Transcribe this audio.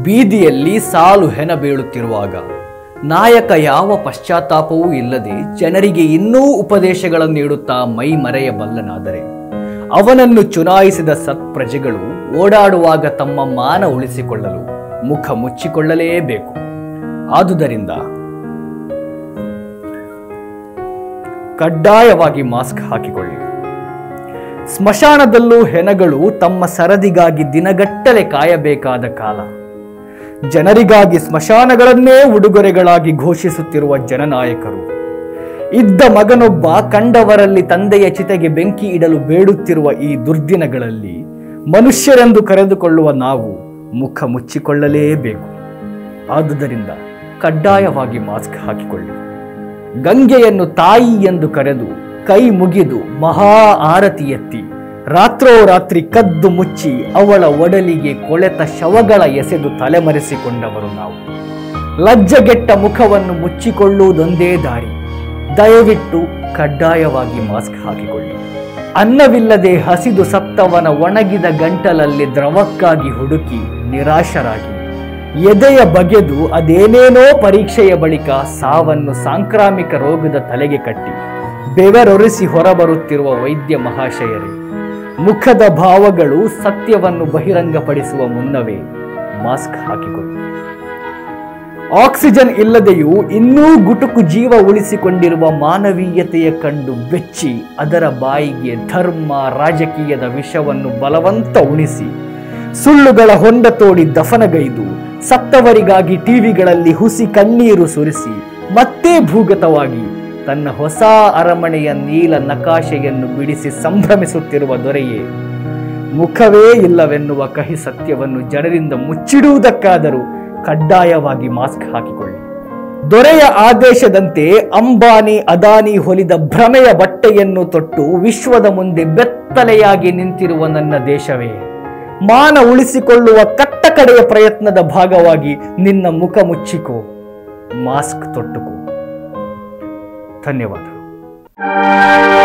ಬೀದಿಯಲ್ಲಿ ಸಾಲು ಹೆಣ ಬೀಳುತ್ತಿರುವಾಗ ನಾಯಕ ಯಾವ ಪಶ್ಚಾತ್ತಾಪವೂ ಇಲ್ಲದೆ ಜನರಿಗೆ ಇನ್ನೂ ಉಪದೇಶಗಳನ್ನು ನೀಡುತ್ತಾ ಮೈ ಮರೆಯಬಲ್ಲನಾದರೆ ಅವನನ್ನು ಚುನಾಯಿಸಿದ ಸತ್ಪ್ರಜೆಗಳು ಓಡಾಡುವಾಗ ತಮ್ಮ ಮಾನ ಉಳಿಸಿಕೊಳ್ಳಲು ಮುಖ ಮುಚ್ಚಿಕೊಳ್ಳಲೇಬೇಕು ಆದುದರಿಂದ ಕಡ್ಡಾಯವಾಗಿ ಮಾಸ್ಕ್ ಹಾಕಿಕೊಳ್ಳಿ ಸ್ಮಶಾನದಲ್ಲೂ ಹೆಣಗಳು ತಮ್ಮ ಸರದಿಗಾಗಿ ದಿನಗಟ್ಟಲೆ ಕಾಯಬೇಕಾದ ಕಾಲ ಜನರಿಗಾಗಿ ಸ್ಮಶಾನಗಳನ್ನೇ ಉಡುಗೊರೆಗಳಾಗಿ ಘೋಷಿಸುತ್ತಿರುವ ಜನನಾಯಕರು ಇದ್ದ ಮಗನೊಬ್ಬ ಕಂಡವರಲ್ಲಿ ತಂದೆಯ ಚಿತೆಗೆ ಬೆಂಕಿ ಇಡಲು ಬೇಡುತ್ತಿರುವ ಈ ದುರ್ದಿನಗಳಲ್ಲಿ ಮನುಷ್ಯರೆಂದು ಕರೆದುಕೊಳ್ಳುವ ನಾವು ಮುಖ ಮುಚ್ಚಿಕೊಳ್ಳಲೇಬೇಕು ಆದುದರಿಂದ ಕಡ್ಡಾಯವಾಗಿ ಮಾಸ್ಕ್ ಹಾಕಿಕೊಳ್ಳಿ ಗಂಗೆಯನ್ನು ತಾಯಿ ಎಂದು ಕರೆದು ಕೈ ಮುಗಿದು ಮಹಾ ಆರತಿ ಎತ್ತಿ ರಾತ್ರೋರಾತ್ರಿ ಕದ್ದು ಮುಚ್ಚಿ ಅವಳ ಒಡಲಿಗೆ ಕೊಳೆತ ಶವಗಳ ಎಸೆದು ತಲೆಮರೆಸಿಕೊಂಡವರು ನಾವು ಲಜ್ಜೆಗೆಟ್ಟ ಮುಖವನ್ನು ಮುಚ್ಚಿಕೊಳ್ಳುವುದೊಂದೇ ದಾರಿ ದಯವಿಟ್ಟು ಕಡ್ಡಾಯವಾಗಿ ಮಾಸ್ಕ್ ಹಾಕಿಕೊಳ್ಳಿ ಅನ್ನವಿಲ್ಲದೆ ಹಸಿದು ಸತ್ತವನ ಒಣಗಿದ ಗಂಟಲಲ್ಲಿ ದ್ರವಕ್ಕಾಗಿ ಹುಡುಕಿ ನಿರಾಶರಾಗಿ ಎದೆಯ ಬಗೆದು ಅದೇನೇನೋ ಪರೀಕ್ಷೆಯ ಬಳಿಕ ಸಾವನ್ನು ಸಾಂಕ್ರಾಮಿಕ ರೋಗದ ತಲೆಗೆ ಕಟ್ಟಿ ಬೆವರೊರೆಸಿ ಹೊರಬರುತ್ತಿರುವ ವೈದ್ಯ ಮಹಾಶಯರೇ ಮುಖದ ಭಾವಗಳು ಸತ್ಯವನ್ನು ಬಹಿರಂಗಪಡಿಸುವ ಮುನ್ನವೇ ಮಾಸ್ಕ್ ಹಾಕಿಕೊಳ್ಳಿ ಆಕ್ಸಿಜನ್ ಇಲ್ಲದೆಯೂ ಇನ್ನೂ ಗುಟುಕು ಜೀವ ಉಳಿಸಿಕೊಂಡಿರುವ ಮಾನವೀಯತೆಯ ಕಂಡು ಬೆಚ್ಚಿ ಅದರ ಬಾಯಿಗೆ ಧರ್ಮ ರಾಜಕೀಯದ ವಿಷವನ್ನು ಬಲವಂತ ಉಣಿಸಿ ಸುಳ್ಳುಗಳ ಹೊಂಡ ತೋಡಿ ದಫನಗೈದು ಸತ್ತವರಿಗಾಗಿ ಟಿವಿಗಳಲ್ಲಿ ಹುಸಿ ಕಣ್ಣೀರು ಸುರಿಸಿ ಮತ್ತೆ ಭೂಗತವಾಗಿ ತನ್ನ ಹೊಸ ಅರಮನೆಯ ನೀಲ ನಕಾಶೆಯನ್ನು ಬಿಡಿಸಿ ಸಂಭ್ರಮಿಸುತ್ತಿರುವ ದೊರೆಯೇ ಮುಖವೇ ಇಲ್ಲವೆನ್ನುವ ಕಹಿ ಸತ್ಯವನ್ನು ಜನರಿಂದ ಮುಚ್ಚಿಡುವುದಕ್ಕಾದರೂ ಕಡ್ಡಾಯವಾಗಿ ಮಾಸ್ಕ್ ಹಾಕಿಕೊಳ್ಳಿ ದೊರೆಯ ಆದೇಶದಂತೆ ಅಂಬಾನಿ ಅದಾನಿ ಹೊಲಿದ ಭ್ರಮೆಯ ಬಟ್ಟೆಯನ್ನು ತೊಟ್ಟು ವಿಶ್ವದ ಮುಂದೆ ಬೆತ್ತಲೆಯಾಗಿ ನಿಂತಿರುವ ನನ್ನ ದೇಶವೇ ಮಾನ ಉಳಿಸಿಕೊಳ್ಳುವ ಕಟ್ಟಕಡೆಯ ಪ್ರಯತ್ನದ ಭಾಗವಾಗಿ ನಿನ್ನ ಮುಖ ಮುಚ್ಚಿಕೋ ಮಾಸ್ಕ್ ತೊಟ್ಟುಕೋ ಧನ್ಯವಾದ